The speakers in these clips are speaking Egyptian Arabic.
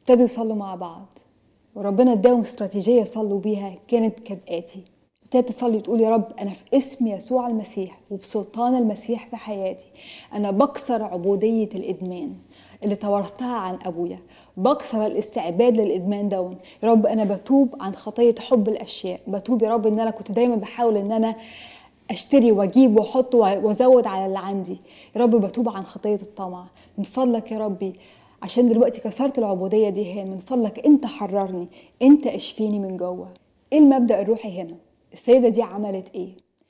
ابتدوا يصلوا مع بعض وربنا اداهم استراتيجية يصلوا بيها كانت كالآتي ابتدت تصلي وتقول يا رب أنا في اسم يسوع المسيح وبسلطان المسيح في حياتي أنا بكسر عبودية الإدمان اللي توارثتها عن أبويا بكسر الاستعباد للإدمان دون يا رب أنا بتوب عن خطية حب الأشياء بتوب يا رب إن أنا كنت دايما بحاول إن أنا اشتري واجيب واحط وازود على اللي عندي يا رب بتوب عن خطيه الطمع من فضلك يا ربي عشان دلوقتي كسرت العبوديه دي هنا من فضلك انت حررني انت اشفيني من جوه ايه المبدا الروحي هنا السيده دي عملت ايه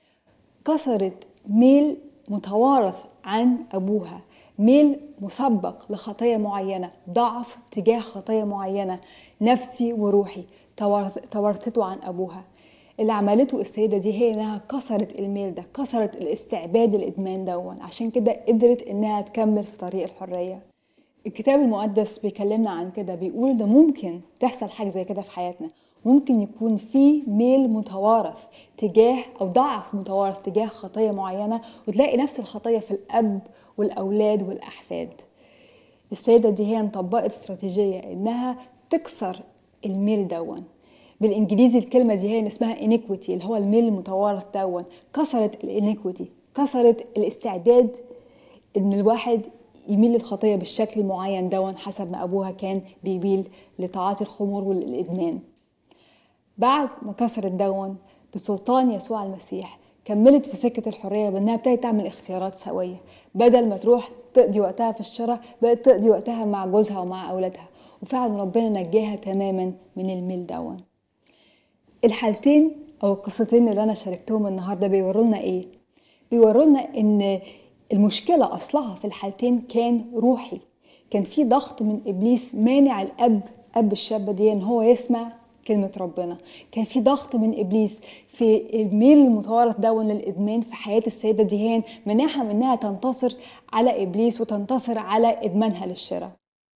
كسرت ميل متوارث عن ابوها ميل مسبق لخطيه معينه ضعف تجاه خطيه معينه نفسي وروحي توارثته عن ابوها اللي عملته السيده دي هي انها كسرت الميل ده كسرت الاستعباد الادمان دون عشان كده قدرت انها تكمل في طريق الحريه الكتاب المقدس بيكلمنا عن كده بيقول ان ممكن تحصل حاجه زي كده في حياتنا ممكن يكون في ميل متوارث تجاه او ضعف متوارث تجاه خطيه معينه وتلاقي نفس الخطيه في الاب والاولاد والاحفاد السيده دي هي طبقت استراتيجيه انها تكسر الميل دون بالانجليزي الكلمه دي هي اسمها انيكويتي اللي هو الميل المتوارث دون كسرت الانيكويتي كسرت الاستعداد ان الواحد يميل للخطيه بالشكل المعين دون حسب ما ابوها كان بيميل لتعاطي الخمور والادمان بعد ما كسرت دون بسلطان يسوع المسيح كملت في سكة الحرية بأنها ابتدت تعمل اختيارات سوية بدل ما تروح تقضي وقتها في الشراء بقت تقضي وقتها مع جوزها ومع أولادها وفعلا ربنا نجاها تماما من الميل دون الحالتين او القصتين اللي انا شاركتهم النهارده بيوروا لنا ايه بيوروا لنا ان المشكله اصلها في الحالتين كان روحي كان في ضغط من ابليس مانع الاب اب الشابه دي ان هو يسمع كلمة ربنا كان في ضغط من إبليس في الميل المتوارث دون للإدمان في حياة السيدة ديهان منعها من إنها تنتصر على إبليس وتنتصر على إدمانها للشراء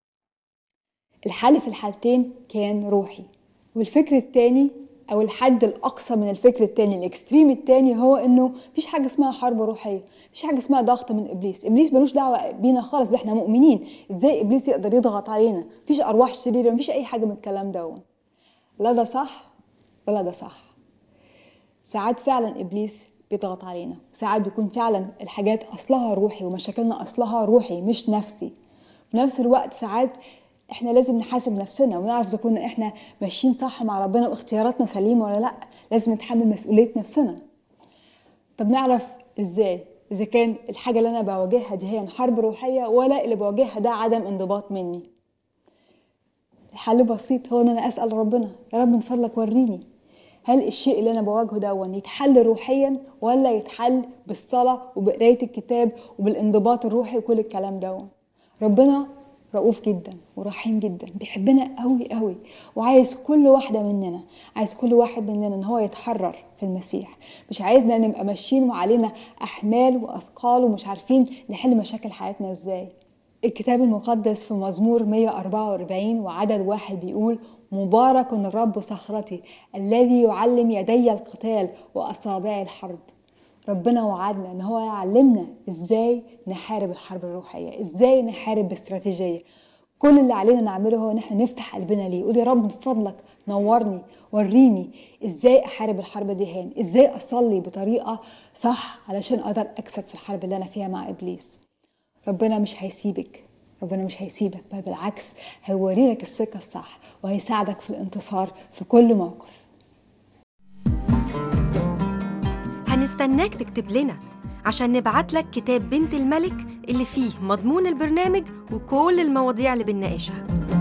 الحل في الحالتين كان روحي والفكر الثاني او الحد الاقصى من الفكر التاني الاكستريم التاني هو انه مفيش حاجه اسمها حرب روحيه مفيش حاجه اسمها ضغط من ابليس ابليس ملوش دعوه بينا خالص ده احنا مؤمنين ازاي ابليس يقدر يضغط علينا مفيش ارواح شريره مفيش اي حاجه من الكلام ده لا ده صح ولا ده صح ساعات فعلا ابليس بيضغط علينا ساعات بيكون فعلا الحاجات اصلها روحي ومشاكلنا اصلها روحي مش نفسي في نفس الوقت ساعات احنا لازم نحاسب نفسنا ونعرف اذا كنا احنا ماشيين صح مع ربنا واختياراتنا سليمه ولا لا لازم نتحمل مسؤوليه نفسنا طب نعرف ازاي اذا كان الحاجه اللي انا بواجهها دي هي حرب روحيه ولا اللي بواجهها ده عدم انضباط مني الحل بسيط هو ان انا اسال ربنا يا رب من فضلك وريني هل الشيء اللي انا بواجهه دون يتحل روحيا ولا يتحل بالصلاه وبقرايه الكتاب وبالانضباط الروحي وكل الكلام دون ربنا رؤوف جدا ورحيم جدا بيحبنا قوي قوي وعايز كل واحدة مننا عايز كل واحد مننا ان هو يتحرر في المسيح مش عايزنا نبقى ماشيين وعلينا احمال واثقال ومش عارفين نحل مشاكل حياتنا ازاي الكتاب المقدس في مزمور 144 وعدد واحد بيقول مبارك الرب صخرتي الذي يعلم يدي القتال واصابعي الحرب ربنا وعدنا ان هو يعلمنا ازاي نحارب الحرب الروحيه ازاي نحارب باستراتيجيه كل اللي علينا نعمله هو ان احنا نفتح قلبنا ليه قول يا رب من فضلك نورني وريني ازاي احارب الحرب دي هان ازاي اصلي بطريقه صح علشان اقدر اكسب في الحرب اللي انا فيها مع ابليس ربنا مش هيسيبك ربنا مش هيسيبك بل بالعكس هيوري لك السكه الصح وهيساعدك في الانتصار في كل موقف هنستناك تكتب لنا عشان نبعت لك كتاب بنت الملك اللي فيه مضمون البرنامج وكل المواضيع اللي بنناقشها